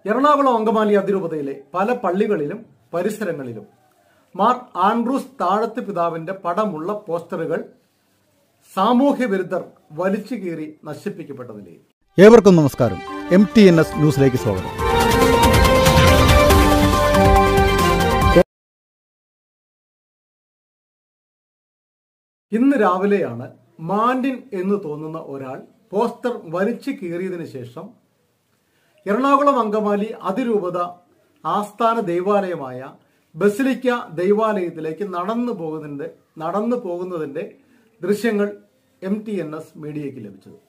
എറണാകുളം അങ്കമാലി അതിരൂപതയിലെ പല പള്ളികളിലും പരിസരങ്ങളിലും മാർ ആൻഡ്രൂസ് താഴത്ത് പിതാവിന്റെ പടമുള്ള പോസ്റ്ററുകൾ സാമൂഹ്യ വിരുദ്ധർ വലിച്ചു കീറി നശിപ്പിക്കപ്പെട്ട നിലയിൽ ഏവർക്കും നമസ്കാരം എം ടി എൻ എസ് ന്യൂസിലേക്ക് സ്വാഗതം ഇന്ന് രാവിലെയാണ് മാൻഡിൻ എന്ന് തോന്നുന്ന ഒരാൾ പോസ്റ്റർ വലിച്ചു കീറിയതിനു ശേഷം എറണാകുളം അങ്കമാലി അതിരൂപത ആസ്ഥാന ദൈവാലയമായ ബസിലിക്ക ദൈവാലയത്തിലേക്ക് നടന്നു പോകുന്നതിന്റെ നടന്നു പോകുന്നതിന്റെ ദൃശ്യങ്ങൾ എം ടി എൻ എസ് മീഡിയയ്ക്ക് ലഭിച്ചത്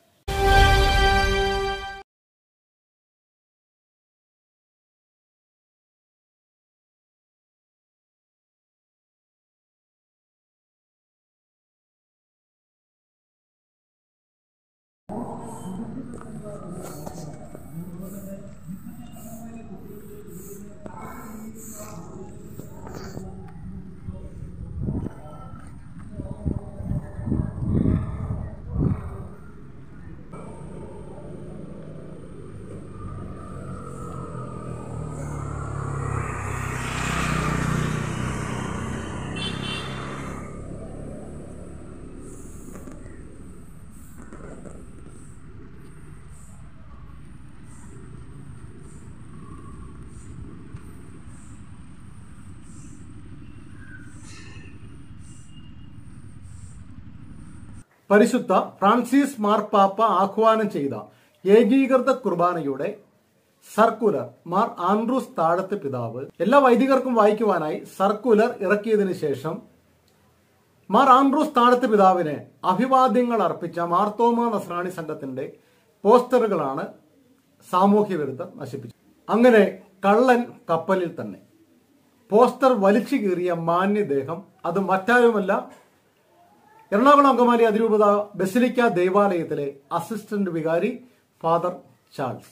പരിശുദ്ധ ഫ്രാൻസിസ് മാർപ്പാപ്പ ആഹ്വാനം ചെയ്ത ഏകീകൃത കുർബാനയുടെ സർക്കുലർ മാർ ആൻഡ്രൂസ് താഴത്ത് പിതാവ് എല്ലാ വൈദികർക്കും വായിക്കുവാനായി സർക്കുലർ ഇറക്കിയതിനു ശേഷം മാർ ആൻഡ്രൂസ് താഴത്ത് പിതാവിന് അഭിവാദ്യങ്ങൾ അർപ്പിച്ച മാർത്തോമ നസ്രാണി സംഘത്തിന്റെ പോസ്റ്ററുകളാണ് സാമൂഹ്യ വിരുദ്ധർ നശിപ്പിച്ചത് അങ്ങനെ കള്ളൻ കപ്പലിൽ തന്നെ പോസ്റ്റർ വലിച്ചു കീറിയ മാന്യദേഹം അത് മറ്റാരുമല്ല എറണാകുളം അങ്കമാലി അതിരൂപത ബസിലിക്ക ദേവാലയത്തിലെ അസിസ്റ്റന്റ് വികാരി ഫാദർ ചാൾസ്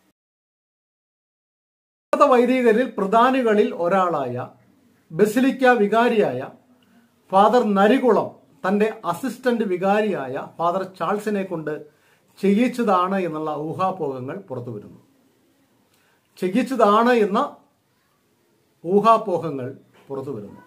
ഭാരത വൈദികരിൽ പ്രധാനികളിൽ ഒരാളായ ബസിലിക്ക വികാരിയായ ഫാദർ നരികുളം തന്റെ അസിസ്റ്റന്റ് വികാരിയായ ഫാദർ ചാൾസിനെ കൊണ്ട് ചെയ്യിച്ചതാണ് എന്നുള്ള ഊഹാപോഹങ്ങൾ പുറത്തു വരുന്നു ചെയ്യിച്ചതാണ് എന്ന ഊഹാപോഹങ്ങൾ പുറത്തു വരുന്നു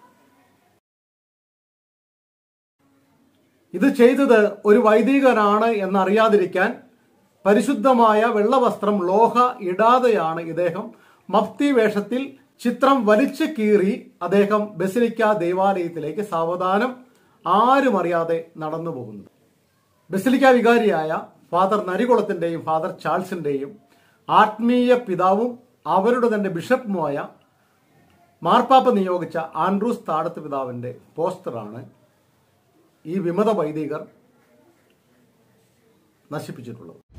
ഇത് ചെയ്തത് ഒരു വൈദികനാണ് എന്നറിയാതിരിക്കാൻ പരിശുദ്ധമായ വെള്ളവസ്ത്രം ലോഹ ഇടാതെയാണ് ഇദ്ദേഹം മഫ്തി വേഷത്തിൽ ചിത്രം വലിച്ചു കീറി അദ്ദേഹം ബസിലിക്ക ദേവാലയത്തിലേക്ക് സാവധാനം ആരും അറിയാതെ നടന്നു പോകുന്നത് ബസിലിക്ക വികാരിയായ ഫാദർ നരികുളത്തിന്റെയും ഫാദർ ചാൾസിന്റെയും ആത്മീയ പിതാവും അവരുടെ തന്നെ ബിഷപ്പുമായ മാർപ്പാപ്പ നിയോഗിച്ച ആൻഡ്രൂസ് താടത്ത് പിതാവിന്റെ പോസ്റ്ററാണ് ഈ വിമത വൈദികർ നശിപ്പിച്ചിട്ടുള്ളത്